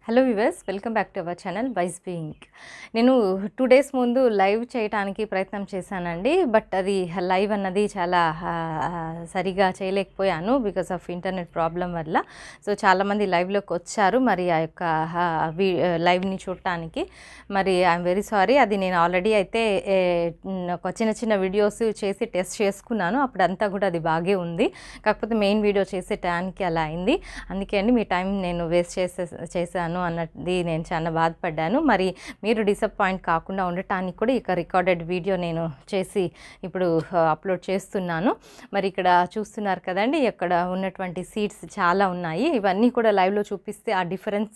Hello viewers welcome back to our channel wise being నేను two days ముందు live చేయడానికి ప్రయత్నం చేశానండి బట్ అది లైవ్ అన్నది చాలా ఆ, సరిగా చేయలేకపోయాను బికాస్ ఆఫ్ ఇంటర్నెట్ ప్రాబ్లం వల్ల సో చాలామంది లైవ్లోకి వచ్చారు మరి ఆ యొక్క ఆ, వి- లైవ్ని చూడటానికి మరి ఐఎమ్ వెరీ సారీ అది నేను ఆల్రెడీ అయితే ఏ, ఒక చిన్న చిన్న వీడియోస్ చేసి టెస్ట్ చేసుకున్నాను అప్పుడు అంతా కూడా అది బాగే ఉంది కాకపోతే మెయిన్ వీడియో చేసే టైంకి అలా అయింది అందుకే అండి మీ టైం నేను వేస్ట్ చేసే చేశాను అన్నది నేను చాలా బాధపడ్డాను మరి మీరు డిసప్పాయింట్ కాకుండా ఉండటానికి కూడా ఇక రికార్డెడ్ వీడియో నేను చేసి ఇప్పుడు అప్లోడ్ చేస్తున్నాను మరి ఇక్కడ చూస్తున్నారు కదండి ఇక్కడ ఉన్నటువంటి సీట్స్ చాలా ఉన్నాయి ఇవన్నీ కూడా లైవ్లో చూపిస్తే ఆ డిఫరెన్స్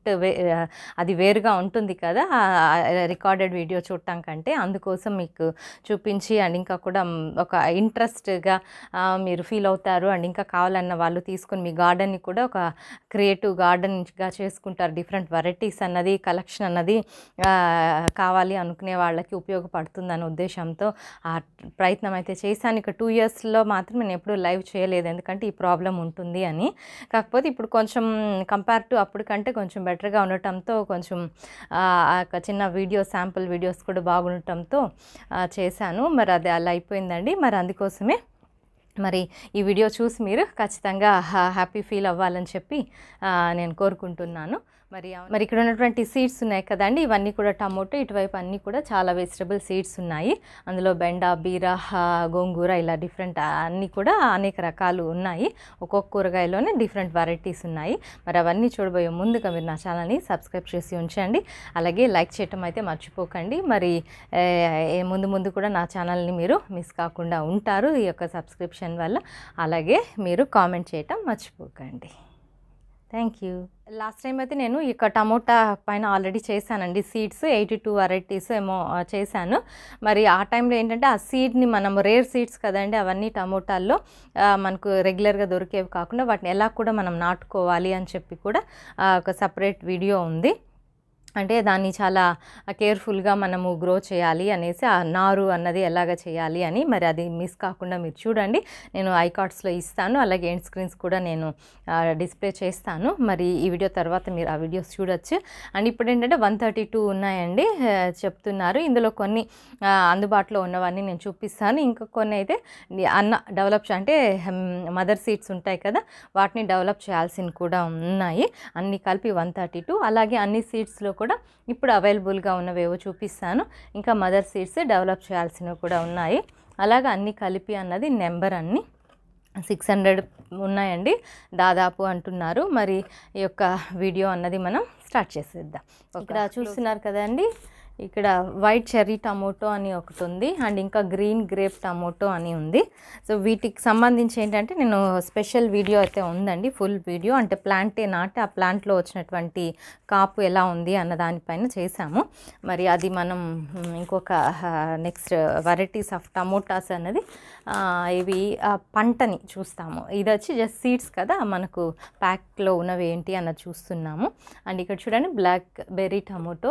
అది వేరుగా ఉంటుంది కదా రికార్డెడ్ వీడియో చూడటం కంటే అందుకోసం మీకు చూపించి అండ్ ఇంకా కూడా మ్, ఒక ఇంట్రెస్ట్గా మీరు ఫీల్ అవుతారు అండ్ ఇంకా కావాలన్న వాళ్ళు తీసుకొని మీ గార్డెన్ని కూడా ఒక క్రియేటివ్ గార్డెన్గా చేసుకుంటారు డిఫరెంట్ వెరైటీస్ అన్నది కలెక్షన్ అన్నది ఆ, కావాలి అనుకునే వాళ్ళకి ఉపయోగపడుతుందనే ఉద్దేశంతో ఆ ప్రయత్నం అయితే చేశాను ఇక టూ ఇయర్స్లో మాత్రం నేను ఎప్పుడూ లైవ్ చేయలేదు ఎందుకంటే ఈ ప్రాబ్లం ఉంటుంది అని కాకపోతే ఇప్పుడు కొంచెం కంపేర్ టు అప్పుడు కంటే కొంచెం బెటర్గా ఉండటంతో కొంచెం ఆ, ఆ యొక్క చిన్న వీడియో శాంపుల్ వీడియోస్ కూడా బాగుండటంతో ఆ, చేశాను మరి అది అలా అయిపోయిందండి మరి అందుకోసమే మరి ఈ వీడియో చూసి మీరు ఖచ్చితంగా హ్యాపీ ఫీల్ అవ్వాలని చెప్పి ఆ, నేను కోరుకుంటున్నాను మరి ఆ- మరి ఇక్కడ ఉన్నటువంటి సీడ్స్ ఉన్నాయి కదండి ఇవన్నీ కూడా టమోటో ఇటువైపు అన్నీ కూడా చాలా వెజిటబుల్ సీడ్స్ ఉన్నాయి అందులో బెండ బీర ఆ, గోంగూర ఇలా డిఫరెంట్ అన్నీ కూడా అనేక రకాలు ఉన్నాయి ఒక్కొక్క కూరగాయలోనే డిఫరెంట్ వెరైటీస్ ఉన్నాయి మరి అవన్నీ చూడబోయే ముందుగా మీరు నా ఛానల్ని సబ్స్క్రైబ్ చేసి ఉంచండి అలాగే లైక్ చేయటం అయితే మర్చిపోకండి మరి ఏ, ఏ ముందు ముందు కూడా నా ఛానల్ని మీరు మిస్ కాకుండా ఉంటారు ఈ యొక్క సబ్స్క్రిప్షన్ వల్ల అలాగే మీరు కామెంట్ చేయటం మర్చిపోకండి థ్యాంక్ యూ లాస్ట్ టైం అయితే నేను ఇక టమోటా పైన ఆల్రెడీ చేశానండి సీడ్స్ ఎయిటీ టూ వెరైటీస్ ఏమో ఆ, చేశాను మరి ఆ టైంలో ఏంటంటే ఆ సీడ్ని మనం రేర్ సీడ్స్ కదండి అవన్నీ టమోటాల్లో ఆ, మనకు రెగ్యులర్గా దొరికేవి కాకుండా వాటిని ఎలా కూడా మనం నాటుకోవాలి అని చెప్పి కూడా ఆ, ఒక సపరేట్ వీడియో ఉంది అంటే దాన్ని చాలా కేర్ఫుల్గా మనము గ్రో చేయాలి అనేసి ఆ నారు అన్నది ఎలాగ చేయాలి అని మరి అది మిస్ కాకుండా మీరు చూడండి నేను ఐకార్డ్స్లో ఇస్తాను అలాగే ఎండ్ స్క్రీన్స్ కూడా నేను డిస్ప్లే చేస్తాను మరి ఈ వీడియో తర్వాత మీరు ఆ వీడియోస్ చూడొచ్చు అండ్ ఇప్పుడు ఏంటంటే వన్ థర్టీ టూ ఉన్నాయండి ఆ, చెప్తున్నారు ఇందులో కొన్ని ఆ, అందుబాటులో ఉన్నవన్నీ నేను చూపిస్తాను ఇంకా కొన్ని అయితే ని- అన్న డెవలప్ చే- అంటే మదర్ సీడ్స్ ఉంటాయి కదా వాటిని డెవలప్ చేయాల్సినవి కూడా ఉన్నాయి అన్ని కలిపి వన్ థర్టీ టూ అలాగే అన్ని సీడ్స్లో కూడా ఇప్పుడు అవైలబుల్గా ఉన్నవేవో చూపిస్తాను ఇంకా మదర్ సీడ్స్ డెవలప్ చేయాల్సినవి కూడా ఉన్నాయి అలాగే అన్ని కలిపి అన్నది నెంబర్ అన్ని సిక్స్ హండ్రెడ్ ఉన్నాయండి దాదాపు అంటున్నారు మరి ఈ యొక్క వీడియో అన్నది మనం స్టార్ట్ చేసేద్దాం ఇక్కడ చూస్తున్నారు కదండి ఇక్కడ వైట్ చెర్రీ టమోటో అని ఒకటి ఉంది అండ్ ఇంకా గ్రీన్ గ్రేప్ టమోటో అని ఉంది సో వీటికి సంబంధించి ఏంటంటే నేను స్పెషల్ వీడియో అయితే ఉందండి ఫుల్ వీడియో అంటే ప్లాంటే నాటి ఆ ప్లాంట్లో వచ్చినటువంటి కాపు ఎలా ఉంది అన్న దానిపైన చేశాము మరి అది మనం మ్, ఇంకొక నెక్స్ట్ వెరైటీస్ ఆఫ్ టమోటాస్ అన్నది ఆ, ఇవి ఆ, పంటని చూస్తాము ఇది వచ్చి జస్ట్ సీడ్స్ కదా మనకు ప్యాక్లో ఉన్నవి ఏంటి అన్నది చూస్తున్నాము అండ్ ఇక్కడ చూడండి బ్లాక్ బెర్రీ టమోటో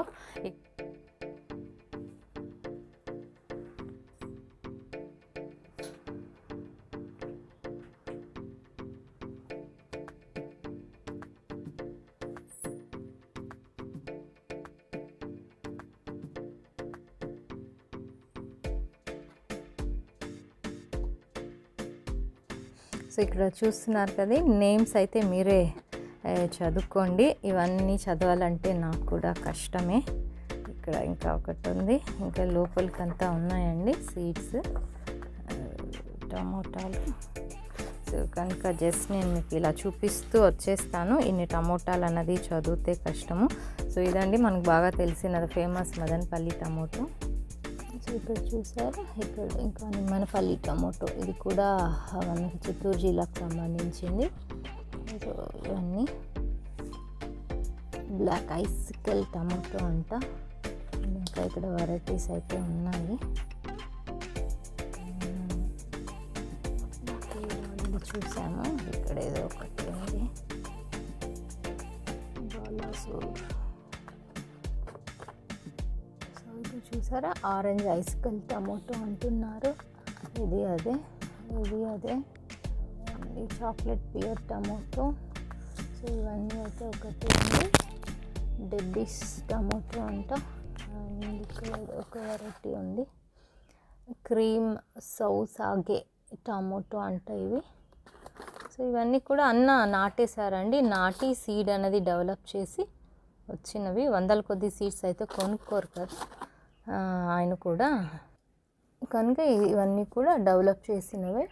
సో ఇక్కడ చూస్తున్నారు కదా నేమ్స్ అయితే మీరే ఏ, చదువుకోండి ఇవన్నీ చదవాలంటే నాకు కూడా కష్టమే ఇక్కడ ఇంకా ఒకటి ఉంది ఇంకా లోపలికంతా ఉన్నాయండి సీడ్స్ టమోటాలు సో కనుక జస్ట్ నేను మీకు ఇలా చూపిస్తూ వచ్చేస్తాను ఇన్ని టమోటాలు అన్నది చదివితే కష్టము సో ఇదండి మనకు బాగా తెలిసినది ఫేమస్ మదనపల్లి టమోటో సో ఇక్కడ చూసారు ఇక్కడ ఇంకా నిమ్మనపల్లి టమోటో ఇది కూడా మనకి చిత్తూరు జిల్లాకు సంబంధించింది సో ఇవన్నీ బ్లాక్ ఐసికల్ టమాటో అంట ఇంకా ఇక్కడ వెరైటీస్ అయితే ఉన్నాయి ఇది చూసాము ఇక్కడ ఏదో ఒకటి ఉంది బాలాసూర్ సో ఇది చూసారా ఆరెంజ్ ఐస్కల్ టమాటో అంటున్నారు ఇది అదే ఇది అదే ఇది చాక్లెట్ పియర్ టమాటో సో ఇవన్నీ అయితే ఒకటి ఉంది డెబ్బీస్ టమాటో అంట అండ్ ఇక్కడ ఒక వెరైటీ ఉంది క్రీమ్ సౌసాగే టమాటో అంట ఇవి సో ఇవన్నీ కూడా అన్న నాటేశారండి నాటి సీడ్ అనేది డెవలప్ చేసి వచ్చినవి వందల కొద్ది సీడ్స్ అయితే కొనుక్కోరు కదా ఆ, ఆయన కూడా కనుక ఇవన్నీ కూడా డెవలప్ చేసినవే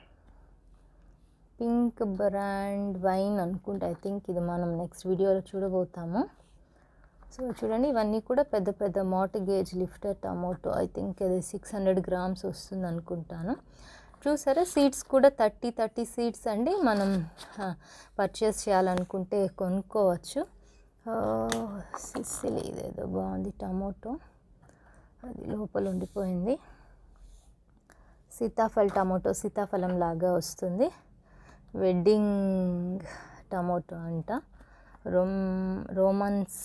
పింక్ బ్రాండ్ వైన్ అనుకుంటా ఐ థింక్ ఇది మనం నెక్స్ట్ వీడియోలో చూడబోతాము సో చూడండి ఇవన్నీ కూడా పెద్ద పెద్ద mortgage lifter tomato I think ఇది సిక్స్ హండ్రెడ్ గ్రామ్స్ వస్తుంది అనుకుంటాను చూసారా సీడ్స్ కూడా థర్టీ థర్టీ సీడ్స్ అండి మనం పర్చేస్ చేయాలనుకుంటే కొనుక్కోవచ్చు సిసిలి ఇదేదో బాగుంది టమాటో అది లోపల ఉండిపోయింది సీతాఫల్ టమాటో సీతాఫలం లాగా వస్తుంది వెడ్డింగ్ టమాటో అంట రోమ్ రోమన్స్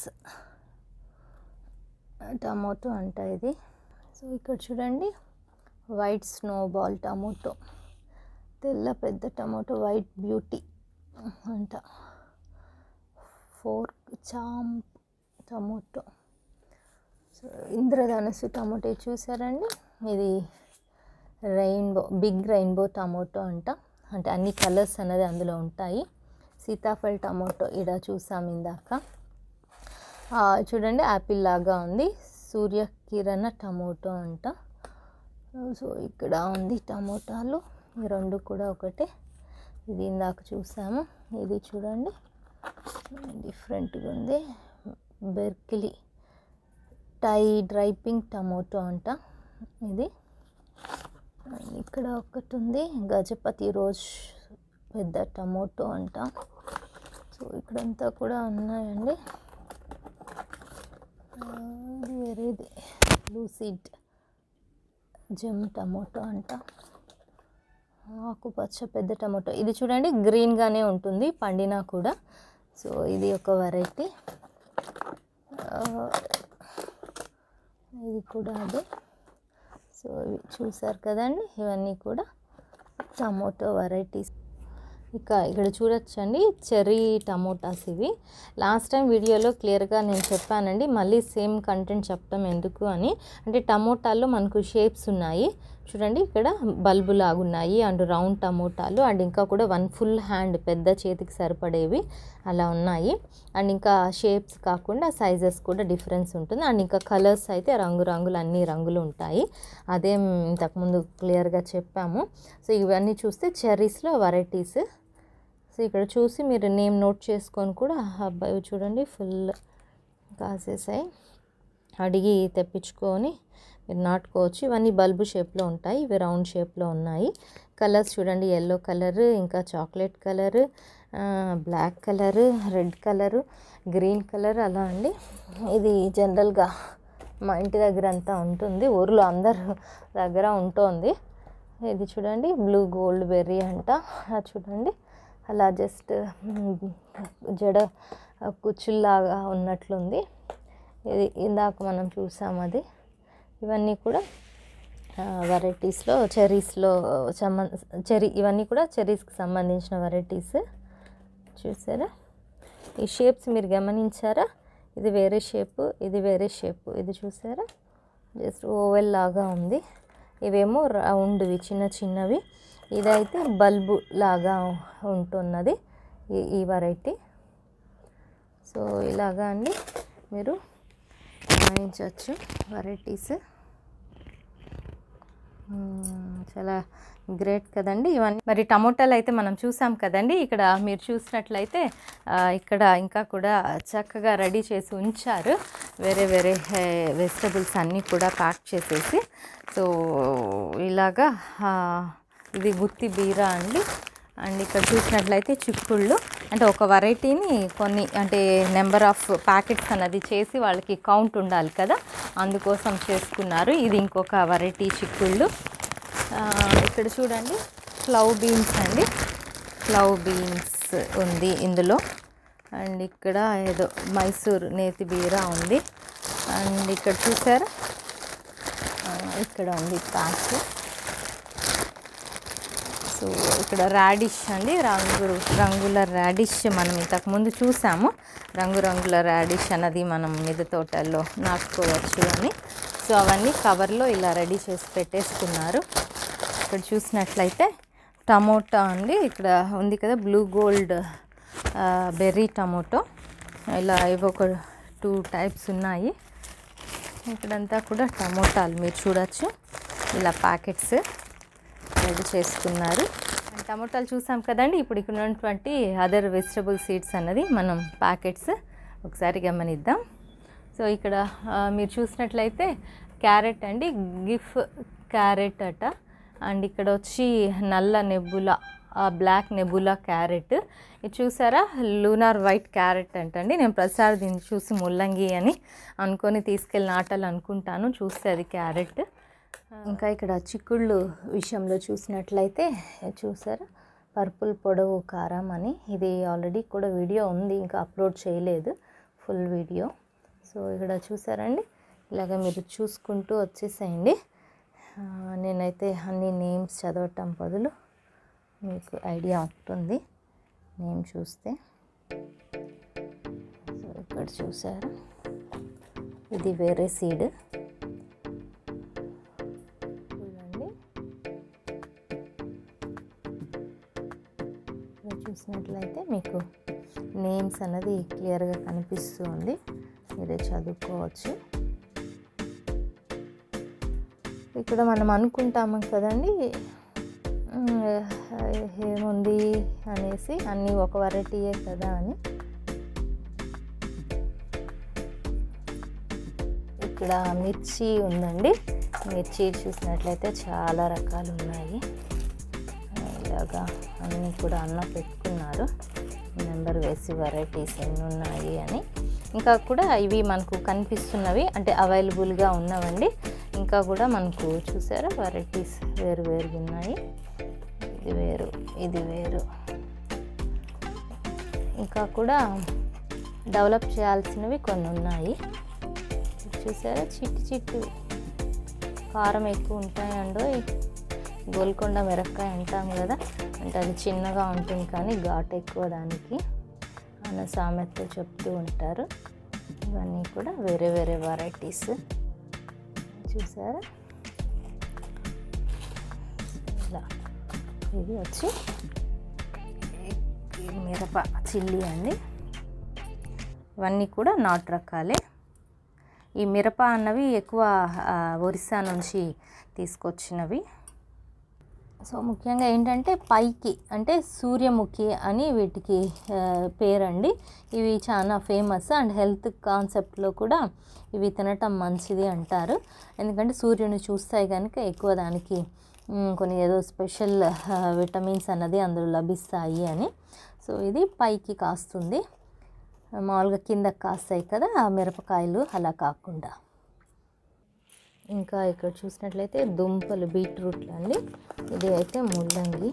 టమాటో అంట ఇది సో ఇక్కడ చూడండి వైట్ స్నోబాల్ టమాటో తెల్ల పెద్ద టమాటో వైట్ బ్యూటీ అంట ఫోర్క్ చాంప్ టమాటో సో ఇంద్రధనస్సు టమాటో ఇది చూసారండి ఇది రెయిన్బో బిగ్ రెయిన్బో టమాటో అంట అంటే అన్ని కలర్స్ అనేది అందులో ఉంటాయి సీతాఫల్ టమాటో ఇడ చూసాం ఇందాక ఆ, చూడండి యాపిల్ లాగా ఉంది సూర్యకిరణ టమాటో అంట సో ఇక్కడ ఉంది టమోటాలు ఈ రెండు కూడా ఒకటే ఇది ఇందాక చూసాము ఇది చూడండి డిఫరెంట్గా ఉంది బెర్కిలీ టై డ్రైపింగ్ టమోటో అంట ఇది ఇక్కడ ఒకటి ఉంది గజపతి రోజ్ పెద్ద టమోటో అంట సో ఇక్కడంతా కూడా ఉన్నాయండి ఆ, ఇది వేరేది లూసిడ్ జమ్ టమోటో అంట ఆకుపచ్చ పెద్ద టమోటో ఇది చూడండి గ్రీన్గానే ఉంటుంది పండినా కూడా సో ఇది ఒక వెరైటీ ఇది కూడా అదే సో ఇవి చూసారు కదండి ఇవన్నీ కూడా టమోటో వెరైటీస్ ఇక ఇక్కడ చూడొచ్చండి చెర్రీ టమోటాస్ ఇవి లాస్ట్ టైం వీడియోలో క్లియర్గా నేను చెప్పానండి మళ్ళీ సేమ్ కంటెంట్ చెప్పడం ఎందుకు అని అంటే టమోటాల్లో మనకు షేప్స్ ఉన్నాయి చూడండి ఇక్కడ బల్బు లాగున్నాయి అండ్ రౌండ్ టమోటాలు అండ్ ఇంకా కూడా వన్ ఫుల్ హ్యాండ్ పెద్ద చేతికి సరిపడేవి అలా ఉన్నాయి అండ్ ఇంకా షేప్స్ కాకుండా సైజెస్ కూడా డిఫరెన్స్ ఉంటుంది అండ్ ఇంకా కలర్స్ అయితే రంగు రంగులు అన్ని రంగులు ఉంటాయి అదే ఇంతకుముందు క్లియర్గా చెప్పాము సో ఇవన్నీ చూస్తే చెర్రీస్లో వెరైటీస్ సో ఇక్కడ చూసి మీరు నేమ్ నోట్ చేసుకొని కూడా అబ్బాయి చూడండి ఫుల్ కాసేసాయి అడిగి తెప్పించుకొని మీరు నాటుకోవచ్చు ఇవన్నీ బల్బు షేప్లో ఉంటాయి ఇవి రౌండ్ షేప్లో ఉన్నాయి కలర్స్ చూడండి ఎల్లో కలర్ ఇంకా chocolate colour black colour red colour green colour అలా అండి ఇది జనరల్గా మా ఇంటి దగ్గర అంతా ఉంటుంది ఊర్లో అందరు దగ్గర ఉంటుంది ఇది చూడండి బ్లూ గోల్డ్ బెర్రీ అంట అది చూడండి అలా జస్ట్ జడ కుచ్చుల్లాగా ఉన్నట్లుంది ఇది ఇందాక మనం చూసాం అది ఇవన్నీ కూడా వెరైటీస్లో చెర్రీస్లో సంబంధ చెర్రీ ఇవన్నీ కూడా చెర్రీస్కి సంబంధించిన వెరైటీస్ చూసారా ఈ షేప్స్ మీరు గమనించారా ఇది వేరే షేపు ఇది వేరే షేపు ఇది చూసారా జస్ట్ ఓవెల్ లాగా ఉంది ఇవేమో రౌండ్వి చిన్న చిన్నవి ఇదైతే బల్బు లాగా ఉంటున్నది ఈ ఈ వెరైటీ సో ఇలాగా అండి మీరు గమనించవచ్చు వెరైటీస్ మ్మ్, చాలా గ్రేట్ కదండి ఇవన్నీ మరి టమోటాలు అయితే మనం చూసాం కదండి ఇక్కడ మీరు చూసినట్లయితే ఆ, ఇక్కడ ఇంకా కూడా చక్కగా రెడీ చేసి ఉంచారు వేరే వేరే వెజిటబుల్స్ అన్నీ కూడా ప్యాక్ చేసేసి సో ఇలాగా ఆ, ఇది గుత్తి బీర అండి అండ్ ఇక్కడ చూసినట్లయితే చిక్కుళ్ళు అంటే ఒక వెరైటీని కొన్ని అంటే నెంబర్ ఆఫ్ ప్యాకెట్స్ అన్నది చేసి వాళ్ళకి కౌంట్ ఉండాలి కదా అందుకోసం చేసుకున్నారు ఇది ఇంకొక వెరైటీ చిక్కుళ్ళు ఆ, ఇక్కడ చూడండి ఫ్లవ్ బీన్స్ అండి ఫ్లవ్ బీన్స్ ఉంది ఇందులో అండ్ ఇక్కడ ఏదో మైసూర్ నేతి బీర ఉంది అండ్ ఇక్కడ చూసారా ఆ, ఇక్కడ ఉంది ప్యాక్ సో ఇక్కడ రాడిష్ అండి రంగు రంగుల రాడిష్ మనం ఇంతకుముందు చూసాము రంగురంగుల రాడిష్ అన్నది మనం మిద్దె తోటల్లో నాటుకోవచ్చు అని సో అవన్నీ కవర్లో ఇలా రెడీ చేసి పెట్టేసుకున్నారు ఇక్కడ చూసినట్లయితే టమోటా అండి ఇక్కడ ఉంది కదా బ్లూ గోల్డ్ బెర్రీ టమోటో ఇలా ఇవి ఒక టూ టైప్స్ ఉన్నాయి ఇక్కడంతా కూడా టమోటాలు మీరు చూడొచ్చు ఇలా ప్యాకెట్స్ రెడీ చేసుకున్నారు టమోటాలు చూసాం కదండి ఇప్పుడు ఇక్కడ ఉన్నటువంటి అదర్ వెజిటబుల్ సీడ్స్ అన్నది మనం ప్యాకెట్స్ ఒకసారి గమనిద్దాం సో ఇక్కడ ఆ, మీరు చూసినట్లయితే క్యారెట్ అండి గిఫ్ క్యారెట్ అట అండ్ ఇక్కడ వచ్చి నల్ల నెబులా బ్లాక్ నెబులా క్యారెట్ ఇది చూసారా లూనార్ వైట్ క్యారెట్ అంటండి నేను ప్రతిసారి దీన్ని చూసి ముల్లంగి అని అనుకొని తీసుకెళ్ళి నాటాలి అనుకుంటాను చూస్తే అది క్యారెట్ ఇంకా ఇక్కడ చిక్కుళ్ళు విషయంలో చూసినట్లయితే చూసారా పర్పుల్ పొడవు కారం అని ఇది ఆల్రెడీ కూడా వీడియో ఉంది ఇంకా అప్లోడ్ చేయలేదు ఫుల్ వీడియో సో ఇక్కడ చూసారండి ఇలాగ మీరు చూసుకుంటూ వచ్చేసేయండి ఆ, నేనైతే అన్ని నేమ్స్ చదవటం బదులు మీకు ఐడియా ఉంటుంది నేమ్ చూస్తే సో ఇక్కడ చూసారా ఇది వేరే సీడ్ చూడండి ఇక్కడ చూసినట్లయితే మీకు నేమ్స్ అన్నది క్లియర్గా కనిపిస్తుంది మీరే చదువుకోవచ్చు ఇక్కడ మనం అనుకుంటాము కదండి ఉమ్, ఏముంది అనేసి అన్నీ ఒక వెరైటీయే కదా అని ఇక్కడ మిర్చి ఉందండి మిర్చి చూసినట్లయితే చాలా రకాలు ఉన్నాయి ఇలాగా అన్నీ కూడా అన్న పెట్టుకున్నారు నెంబర్ వేసి వెరైటీస్ ఎన్ని ఉన్నాయి అని ఇంకా కూడా ఇవి మనకు కనిపిస్తున్నవి అంటే అవైలబుల్గా ఉన్నవండి ఇంకా కూడా మనకు చూసారా వెరైటీస్ వేరు వేరుగా ఉన్నాయి ఇది వేరు ఇది వేరు ఇంకా కూడా డెవలప్ చేయాల్సినవి కొన్ని ఉన్నాయి చూసారా చిట్టి చిట్టి కారం ఎక్కువ ఉంటాయండో గోల్కొండ మిరపకాయ అంటాం కదా అంటే అది చిన్నగా ఉంటుంది కానీ ఘాటు ఎక్కువ దానికి అన్న సామెత చెప్తూ ఉంటారు ఇవన్నీ కూడా వేరే వేరే వెరైటీస్ చూసారా ఇలా ఇది వచ్చి ఈ మిరప చిల్లీ అండి ఇవన్నీ కూడా నాటు రకాలే ఈ మిరప అన్నవి ఎక్కువ ఆ, ఒరిస్సా నుంచి తీసుకొచ్చినవి సో ముఖ్యంగా ఏంటంటే పైకి అంటే సూర్యముఖి అని వీటికి ఆ, పేరండి ఇవి చాలా ఫేమస్ అండ్ హెల్త్ కాన్సెప్ట్లో కూడా ఇవి తినటం మంచిది అంటారు ఎందుకంటే సూర్యుని చూస్తాయి కనుక ఎక్కువ దానికి మ్, కొన్ని ఏదో స్పెషల్ ఆ, విటమిన్స్ అన్నది అందులో లభిస్తాయి అని సో ఇది పైకి కాస్తుంది మామూలుగా కిందకి కాస్తాయి కదా ఆ మిరపకాయలు అలా కాకుండా ఇంకా ఇక్కడ చూసినట్లయితే దుంపలు బీట్రూట్లు అండి ఇది అయితే ముల్లంగి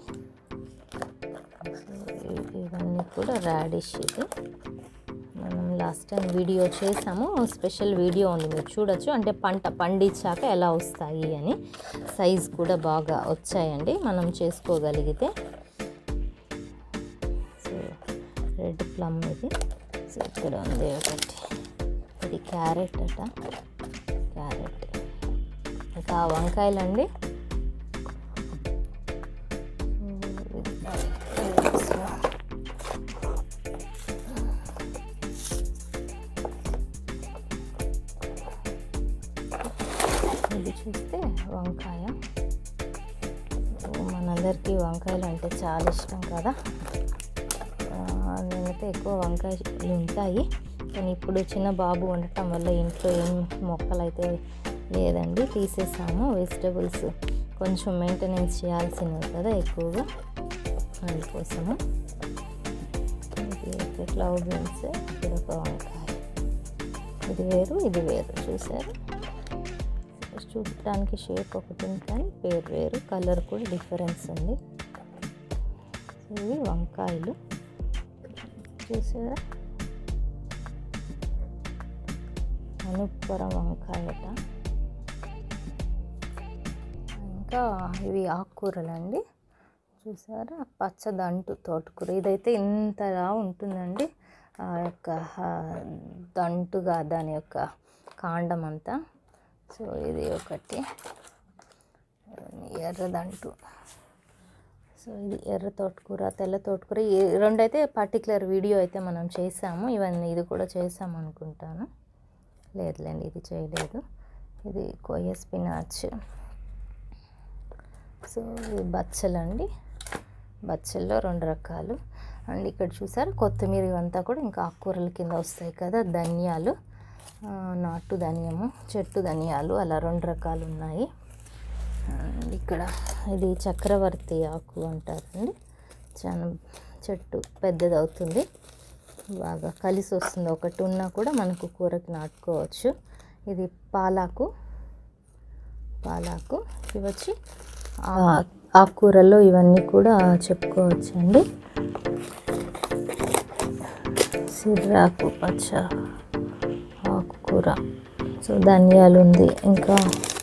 సో ఇ- ఇవన్నీ కూడా రాడిష్ ఇది మనం లాస్ట్ టైం వీడియో చేసాము స్పెషల్ వీడియో ఉంది మీరు చూడొచ్చు అంటే పంట పండించాక ఎలా వస్తాయి అని సైజ్ కూడా బాగా వచ్చాయండి మనం చేసుకోగలిగితే సో రెడ్ ప్లమ్ ఇది సో ఇక్కడ ఉంది ఒకటి ఇది క్యారెట్ అట క్యారెట్ ఇంకా వంకాయలండి ఇది చూస్తే వంకాయ మనందరికీ వంకాయలు అంటే చాలా ఇష్టం కదా ఆ, నేనైతే ఎక్కువ వంకాయలు ఉంటాయి కానీ ఇప్పుడు చిన్న బాబు ఉండటం వల్ల ఇంట్లో ఏం మొక్కలు అయితే లేదండి తీసేసాము వెజిటబుల్స్ కొంచెం మెయింటెనెన్స్ చేయాల్సినవి కదా ఎక్కువగా అందుకోసము ఇది ఒక క్లౌడ్ బీన్స్ ఇక్కడ ఒక వంకాయ ఇది వేరు ఇది వేరు చూసారు చూడటానికి షేప్ ఒకటి ఉంది కానీ పేరు వేరు కలర్ కూడా డిఫరెన్స్ ఉంది ఇవి వంకాయలు చూసారా అనుపురం వంకాయట ఇంకా ఇవి ఆకుకూరలండి చూసారా పచ్చదంటు తోటకూర ఇదైతే ఇంతలా ఉంటుందండి ఆ యొక్క ఆ, దంటుగా దాని యొక్క కాండం అంతా సో ఇది ఒకటి ఎర్రదంటు సో ఇది ఎర్ర తోటకూర తెల్ల తోటకూర ఈ రెండు అయితే పర్టికులర్ వీడియో అయితే మనం చేసాము ఇవన్నీ ఇది కూడా చేసాము అనుకుంటాను లేదులేండి ఇది చేయలేదు ఇది కొయ్య స్పినాచ్ సో ఇది బచ్చలండి బచ్చల్లో రెండు రకాలు అండ్ ఇక్కడ చూసారు కొత్తిమీర ఇవంతా కూడా ఇంకా ఆకుకూరల కింద వస్తాయి కదా ధనియాలు ఆ, నాటు ధనియము చెట్టు ధనియాలు అలా రెండు రకాలు ఉన్నాయి అండ్ ఇక్కడ ఇది చక్రవర్తి ఆకు అంటారండి చాలా చెట్టు పెద్దది అవుతుంది బాగా కలిసి వస్తుంది ఒకటి ఉన్నా కూడా మనకు కూరకి నాటుకోవచ్చు ఇది పాలాకు పాలాకు ఇవి వచ్చి ఆ- ఆకుకూరల్లో ఇవన్నీ కూడా చెప్పుకోవచ్చండి సిర్రాకు పచ్చ ఆకుకూర సో ధనియాలు ఉంది ఇంకా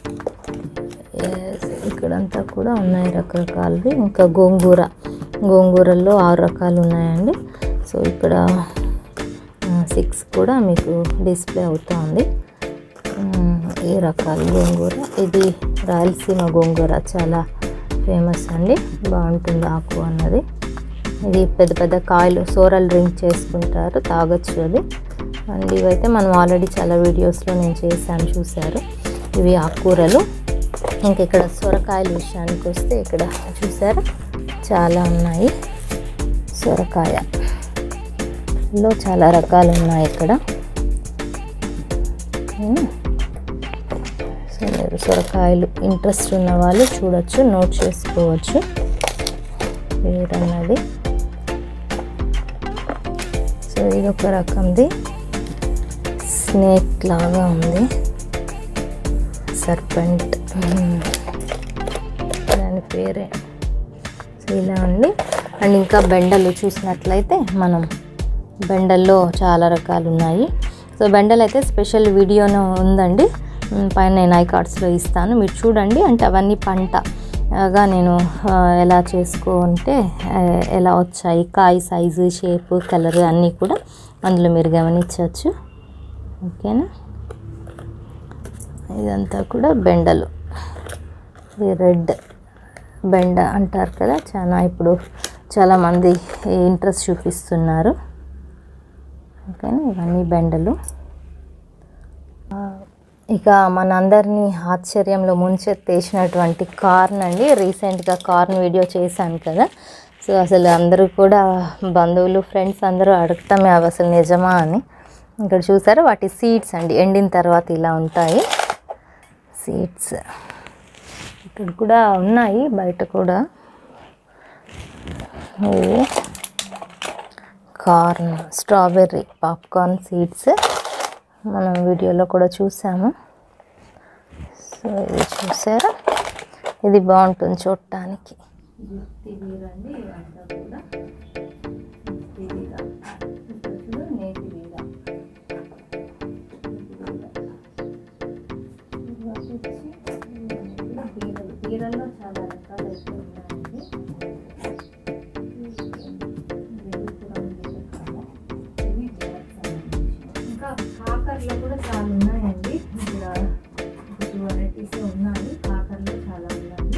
yes, ఇక్కడంతా కూడా ఉన్నాయి రకరకాలవి ఇంకా గోంగూర గోంగూరల్లో ఆరు రకాలు ఉన్నాయండి సో ఇక్కడ సిక్స్ కూడా మీకు డిస్ప్లే అవుతూ ఉంది మ్మ్, ఏ రకాల గోంగూర ఇది రాయలసీమ గోంగూర చాలా ఫేమస్ అండి బాగుంటుంది ఆకు అన్నది ఇది పెద్ద పెద్ద కాయలు సోరల్ డ్రింక్ చేసుకుంటారు తాగొచ్చు అది అండ్ ఇవైతే మనం ఆల్రెడీ చాలా వీడియోస్లో నేను చేశాను చూశారు ఇవి ఆకుకూరలు ఇంకా ఇక్కడ సొరకాయల విషయానికి వస్తే ఇక్కడ చూసారా చాలా ఉన్నాయి సొరకాయ లో చాలా రకాలు ఉన్నాయి ఇక్కడ ఉమ్. సో మీరు సొరకాయలు ఇంట్రెస్ట్ ఉన్న వాళ్ళు చూడొచ్చు నోట్ చేసుకోవచ్చు పేరన్నది సో ఇది ఒక రకంది స్నేక్ లాగా ఉంది సర్పెంట్ దాని పేరే సో ఇలా అండి అండ్ ఇంకా బెండలు చూసినట్లయితే మనం బెండల్లో చాలా రకాలు ఉన్నాయి సో బెండలు అయితే స్పెషల్ వీడియోను ఉందండి ఉమ్, పైన నేను ఐ కార్డ్స్లో ఇస్తాను మీరు చూడండి అంటే అవన్నీ పంట గా నేను ఆ, ఎలా చేసుకుంటే ఆ, ఎలా వచ్చాయి కాయ సైజు షేపు కలర్ అన్నీ కూడా అందులో మీరు గమనించవచ్చు ఓకేనా ఇదంతా కూడా బెండలు ఇది రెడ్ బెండ అంటారు కదా చాలా ఇప్పుడు చాలామంది ఇంట్రెస్ట్ చూపిస్తున్నారు ఓకేనా ఇవన్నీ బెండలు ఆ, ఇక మనందరినీ ఆశ్చర్యంలో ముంచెత్తేసినటువంటి కార్న్ అండి రీసెంట్గా కార్న్ వీడియో చేశాను కదా సో అసలు అందరూ కూడా బంధువులు ఫ్రెండ్స్ అందరూ అడగటమే అవి అసలు నిజమా అని ఇక్కడ చూసారా వాటి సీడ్స్ అండి ఎండిన తర్వాత ఇలా ఉంటాయి సీడ్స్ ఇక్కడ కూడా ఉన్నాయి బయట కూడా ఇవి కార్న్ స్ట్రాబెర్రీ పాప్కార్న్ సీడ్స్ మనం వీడియోలో కూడా చూసాము సో ఇది చూసారా ఇది బాగుంటుంది చూడటానికి బీరల్లో చాలా రకాలు అయితే ఉన్నాయండి ఇంకా కాకరలో కూడా చాలా ఉన్నాయండి ఇక్కడ ఒక టూ వెరైటీస్ ఉన్నాయి కాకరలో చాలా ఉన్నాయి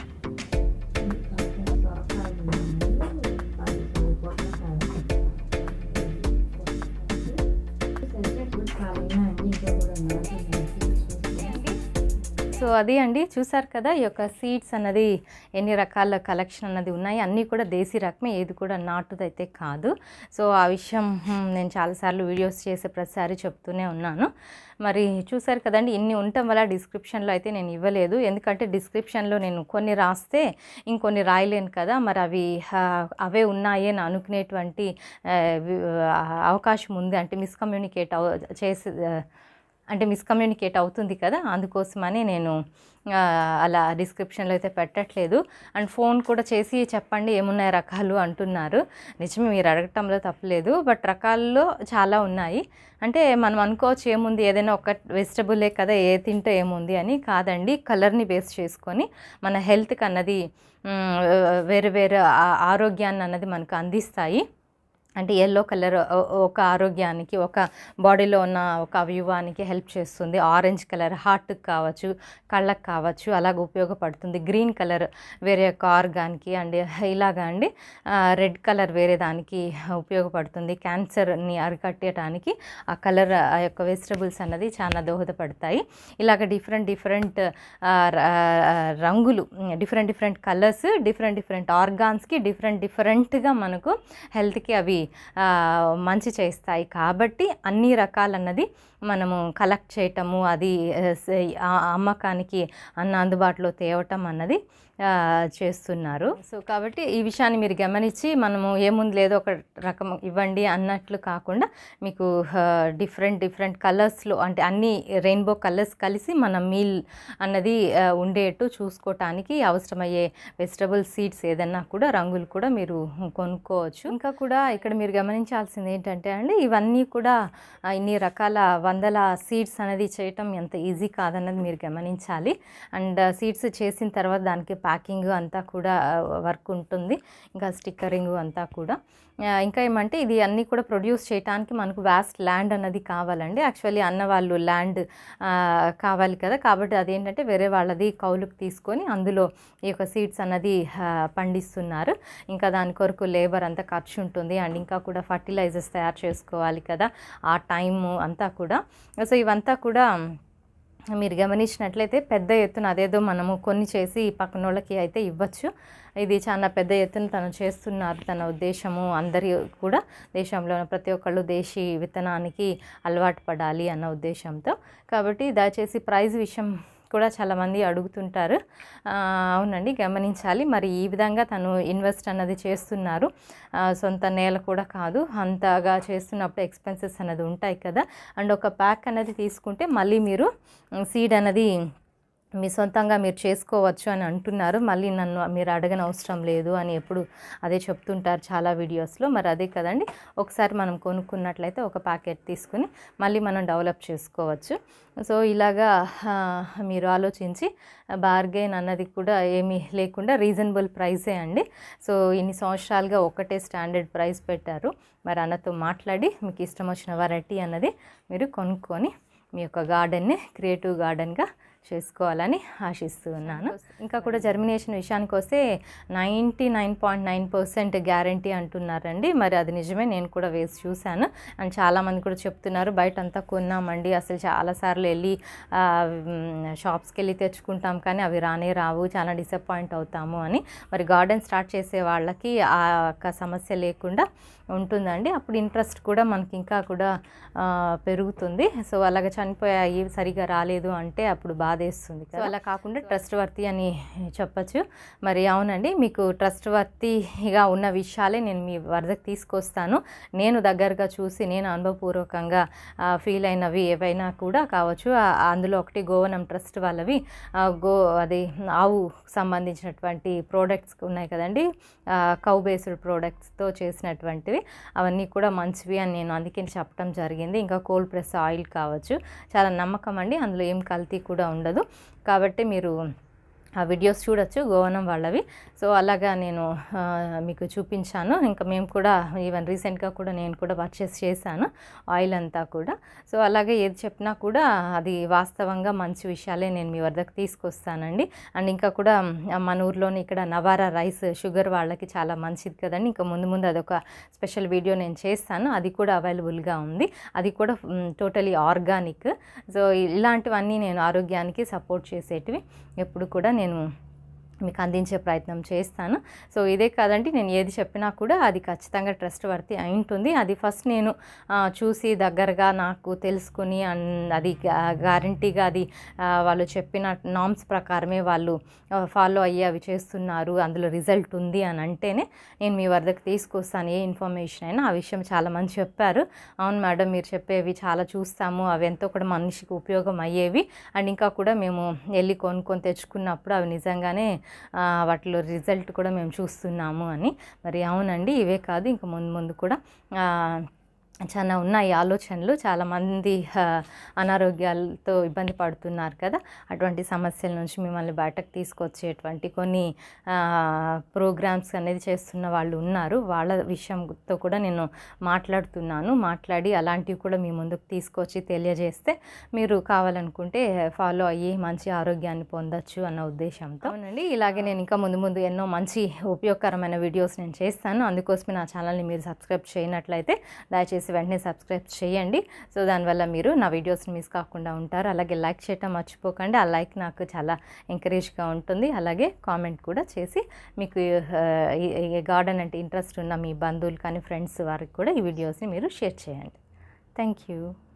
కాకర సొరకాయలు ఉన్నాయి అది పొట్లకాయ చాలా ఉన్నాయండి ఇంకా కూడా నాటున్నాయి సో అది అండి చూసారు కదా ఈ యొక్క సీడ్స్ అన్నది ఎన్ని రకాల కలెక్షన్ అన్నది ఉన్నాయి అన్నీ కూడా దేశీ రకమే ఏది కూడా నాటుదైతే కాదు సో ఆ విషయం హ్మ్, నేను చాలాసార్లు వీడియోస్ చేసే ప్రతిసారి చెప్తూనే ఉన్నాను మరి చూసారు కదండి ఇన్ని ఉండటం వల్ల డిస్క్రిప్షన్లో అయితే నేను ఇవ్వలేదు ఎందుకంటే డిస్క్రిప్షన్లో నేను కొన్ని రాస్తే ఇంకొన్ని రాయలేను కదా మరి అవి ఆ, అవే ఉన్నాయి అని అనుకునేటువంటి ఆ, వి- ఆ, అవకాశం ఉంది అంటే మిస్కమ్యూనికేట్ అవ చేసి ఆ, అంటే మిస్కమ్యూనికేట్ అవుతుంది కదా అందుకోసమని నేను ఆ, అలా డిస్క్రిప్షన్లో అయితే పెట్టట్లేదు అండ్ ఫోన్ కూడా చేసి చెప్పండి ఏమున్నాయి రకాలు అంటున్నారు నిజమే మీరు అడగటంలో తప్పలేదు బట్ రకాల్లో చాలా ఉన్నాయి అంటే మనం అనుకోవచ్చు ఏముంది ఏదైనా ఒక వెజిటబులే కదా ఏ తింటే ఏముంది అని కాదండి కలర్ని బేస్ చేసుకొని మన హెల్త్కి అన్నది మ్, వేరే వేరే ఆ- ఆరోగ్యాన్ని అన్నది మనకు అందిస్తాయి అంటే ఎల్లో కలర్ ఒక ఆరోగ్యానికి ఒక బాడీలో ఉన్న ఒక అవయవానికి హెల్ప్ చేస్తుంది ఆరెంజ్ కలర్ హార్ట్కి కావచ్చు కళ్ళకు కావచ్చు అలాగ ఉపయోగపడుతుంది గ్రీన్ కలర్ వేరే యొక్క ఆర్గాన్కి అండ్ ఇలాగా అండి రెడ్ కలర్ వేరే దానికి ఉపయోగపడుతుంది క్యాన్సర్ని అరికట్టడానికి ఆ కలర్ ఆ యొక్క వెజిటబుల్స్ అన్నది చాలా దోహదపడతాయి ఇలాగ డిఫరెంట్ డిఫరెంట్ రంగులు different different colours different different ఆర్గాన్స్కి డిఫరెంట్ డిఫరెంట్గా మనకు హెల్త్కి అవి ఆ, మంచి చేస్తాయి కాబట్టి అన్ని రకాలన్నది మనము కలెక్ట్ చేయటము అది ఆ, స- ఆ అమ్మకానికి అన్న అందుబాటులో తేవటం అన్నది ఆ, చేస్తున్నారు సో కాబట్టి ఈ విషయాన్ని మీరు గమనించి మనము ఏముంది లేదో ఒక రకం ఇవ్వండి అన్నట్లు కాకుండా మీకు డిఫరెంట్ డిఫరెంట్ కలర్స్లో అంటే అన్ని రెయిన్బో కలర్స్ కలిసి మన మీల్ అన్నది ఆ, ఉండేట్టు చూసుకోవటానికి అవసరమయ్యే వెజిటబుల్ సీడ్స్ ఏదన్నా కూడా రంగులు కూడా మీరు కొనుక్కోవచ్చు ఇంకా కూడా ఇక్కడ మీరు గమనించాల్సింది ఏంటంటే అండి ఇవన్నీ కూడా ఆ, ఇన్ని రకాల వందల సీడ్స్ అనేది చేయటం ఎంత ఈజీ కాదన్నది మీరు గమనించాలి అండ్ సీడ్స్ చేసిన తర్వాత దానికి ప్యాకింగ్ అంతా కూడా వర్క్ ఉంటుంది ఇంకా స్టిక్కరింగ్ అంతా కూడా ఆ, ఇంకా ఏమంటే ఇది అన్నీ కూడా ప్రొడ్యూస్ చేయడానికి మనకు వ్యాస్ట్ ల్యాండ్ అన్నది కావాలండి యాక్చువల్లీ అన్న వాళ్ళు ల్యాండ్ కావాలి కదా కాబట్టి అదేంటంటే వేరే వాళ్ళది కౌలుకు తీసుకొని అందులో ఈ యొక్క సీడ్స్ అన్నది ఆ, పండిస్తున్నారు ఇంకా దాని కొరకు లేబర్ అంతా ఖర్చు ఉంటుంది అండ్ ఇంకా కూడా ఫర్టిలైజర్స్ తయారు చేసుకోవాలి కదా ఆ టైము అంతా కూడా సో ఇవంతా కూడా మీరు గమనించినట్లయితే పెద్ద ఎత్తున అదేదో మనము కొన్ని చేసి పక్కన వాళ్ళకి అయితే ఇవ్వచ్చు ఇది చాలా పెద్ద ఎత్తున తను చేస్తున్నారు తన ఉద్దేశము అందరి కూడా దేశంలో ఉన్న ప్రతి ఒక్కళ్ళు దేశీ విత్తనానికి అలవాటు పడాలి అన్న ఉద్దేశంతో కాబట్టి దయచేసి ప్రైజ్ విషయం కూడా చాలామంది అడుగుతుంటారు ఆ, అవునండి గమనించాలి మరి ఈ విధంగా తను ఇన్వెస్ట్ అన్నది చేస్తున్నారు ఆ, సొంత నేల కూడా కాదు అంతగా చేస్తున్నప్పుడు ఎక్స్పెన్సెస్ అనేది ఉంటాయి కదా అండ్ ఒక ప్యాక్ అనేది తీసుకుంటే మళ్ళీ మీరు సీడ్ అనేది మీ సొంతంగా మీరు చేసుకోవచ్చు అని అంటున్నారు మళ్ళీ నన్ను మీరు అడగని అవసరం లేదు అని ఎప్పుడు అదే చెప్తుంటారు చాలా వీడియోస్లో మరి అదే కదండి ఒకసారి మనం కొనుక్కున్నట్లయితే ఒక ప్యాకెట్ తీసుకుని మళ్ళీ మనం డెవలప్ చేసుకోవచ్చు సో ఇలాగా ఆ, మీరు ఆలోచించి బార్గెన్ అన్నది కూడా ఏమీ లేకుండా రీజనబుల్ ప్రైసే అండి సో ఇన్ని సంవత్సరాలుగా ఒకటే స్టాండర్డ్ ప్రైస్ పెట్టారు మరి అన్నతో మాట్లాడి మీకు ఇష్టం వచ్చిన వెరైటీ అన్నది మీరు కొనుక్కొని మీ యొక్క గార్డెన్ని క్రియేటివ్ గార్డెన్గా చేసుకోవాలని ఆశిస్తూ ఉన్నాను ఇంకా కూడా జర్మినేషన్ విషయానికి వస్తే ninety nine point nine percent guarantee అంటున్నారండి మరి అది నిజమే నేను కూడా వేసి చూశాను అండ్ చాలామంది కూడా చెప్తున్నారు బయట అంతా కొన్నామండి అసలు చాలాసార్లు వెళ్ళి ఆ, మ్, షాప్స్కి వెళ్ళి తెచ్చుకుంటాం కానీ అవి రానే రావు చాలా డిసప్పాయింట్ అవుతాము అని మరి గార్డెన్ స్టార్ట్ చేసే వాళ్ళకి ఆ యొక్క సమస్య లేకుండా ఉంటుందండి అప్పుడు ఇంట్రెస్ట్ కూడా మనకి ఇంకా కూడా ఆ, పెరుగుతుంది సో అలాగ చనిపోయాయి సరిగా రాలేదు అంటే అప్పుడు బాధేస్తుంది సో అలా కాకుండా ట్రస్ట్ వర్తి అని చెప్పచ్చు మరి అవునండి మీకు ట్రస్ట్ వర్తిగా ఉన్న విషయాలే నేను మీ వరదకు తీసుకొస్తాను నేను దగ్గరగా చూసి నేను అనుభవపూర్వకంగా ఫీల్ అయినవి ఏవైనా కూడా కావచ్చు ఆ- అందులో ఒకటి గోవనం ట్రస్ట్ వాళ్ళవి ఆ, గో అది ఆవు సంబంధించినటువంటి ప్రోడక్ట్స్ ఉన్నాయి కదండి కౌ బేస్డ్ ప్రోడక్ట్స్తో చేసినటువంటివి అవన్నీ కూడా మంచివి అని నేను అందుకే చెప్పడం జరిగింది ఇంకా కోల్డ్ ప్రెస్ ఆయిల్ కావచ్చు చాలా నమ్మకం అండి అందులో ఏం కల్తీ కూడా ఉండదు కాబట్టి మీరు ఆ వీడియోస్ చూడొచ్చు గోవనం వాళ్ళవి సో అలాగా నేను ఆ, మీకు చూపించాను ఇంకా మేము కూడా ఈవెన్ రీసెంట్గా కూడా నేను కూడా పర్చేస్ చేశాను ఆయిల్ అంతా కూడా సో అలాగే ఏది చెప్పినా కూడా అది వాస్తవంగా మంచి విషయాలే నేను మీ వద్దకు తీసుకొస్తానండి అండ్ ఇంకా కూడా మ్, మన ఊర్లోని ఇక్కడ నవారా రైస్ షుగర్ వాళ్ళకి చాలా మంచిది కదండి ఇంకా ముందు ముందు అదొక స్పెషల్ వీడియో నేను చేస్తాను అది కూడా అవైలబుల్గా ఉంది అది కూడా టోటలీ ఆర్గానిక్ సో ఇలాంటివన్నీ నేను ఆరోగ్యానికి సపోర్ట్ చేసేటివి ఎప్పుడు కూడా నేను మీకు అందించే ప్రయత్నం చేస్తాను సో ఇదే కాదండి నేను ఏది చెప్పినా కూడా అది ఖచ్చితంగా ట్రస్ట్ వర్తి అయి ఉంటుంది అది ఫస్ట్ నేను ఆ, చూసి దగ్గరగా నాకు తెలుసుకుని అన్- అది గ్యారంటీగా అది ఆ, వాళ్ళు చెప్పిన నామ్స్ ప్రకారమే వాళ్ళు ఫాలో అయ్యి అవి చేస్తున్నారు అందులో రిజల్ట్ ఉంది అని అంటేనే నేను మీ వద్దకు తీసుకొస్తాను ఏ ఇన్ఫర్మేషన్ అయినా ఆ విషయం చాలా మంది చెప్పారు అవును మేడం మీరు చెప్పేవి చాలా చూస్తాము అవి ఎంతో కూడా మనిషికి ఉపయోగం అయ్యేవి అండ్ ఇంకా కూడా మేము వెళ్ళి కొనుక్కొని తెచ్చుకున్నప్పుడు అవి నిజంగానే ఆ, వాటిలో రిజల్ట్ కూడా మేము చూస్తున్నాము అని మరి అవునండి ఇవే కాదు ఇంకా ముందు ముందు కూడా ఆ, చాలా ఉన్నాయి ఆలోచనలు చాలామంది ఆ, అనారోగ్యాలతో ఇబ్బంది పడుతున్నారు కదా అటువంటి సమస్యల నుంచి మిమ్మల్ని బయటకు తీసుకొచ్చేటువంటి కొన్ని ప్రోగ్రామ్స్ అనేది చేస్తున్న వాళ్ళు ఉన్నారు వాళ్ళ విషయంతో కూడా నేను మాట్లాడుతున్నాను మాట్లాడి అలాంటివి కూడా మీ ముందుకు తీసుకొచ్చి తెలియజేస్తే మీరు కావాలనుకుంటే ఫాలో అయ్యి మంచి ఆరోగ్యాన్ని పొందొచ్చు అన్న ఉద్దేశంతో అవునండి ఇలాగే నేను ఇంకా ముందు ముందు ఎన్నో మంచి ఉపయోగకరమైన వీడియోస్ నేను చేస్తాను అందుకోసమే నా ఛానల్ని మీరు సబ్స్క్రైబ్ చేయనట్లయితే దయచేసి వెంటనే సబ్స్క్రైబ్ చేయండి సో దానివల్ల మీరు నా వీడియోస్ని మిస్ కాకుండా ఉంటారు అలాగే లైక్ చేయటం మర్చిపోకండి ఆ లైక్ నాకు చాలా ఎంకరేజ్గా ఉంటుంది అలాగే కామెంట్ కూడా చేసి మీకు ఆ, ఈ- ఈ గార్డెన్ అంటే ఇంట్రెస్ట్ ఉన్న మీ బంధువులు కానీ ఫ్రెండ్స్ వారికి కూడా ఈ వీడియోస్ని మీరు షేర్ చేయండి థ్యాంక్ యూ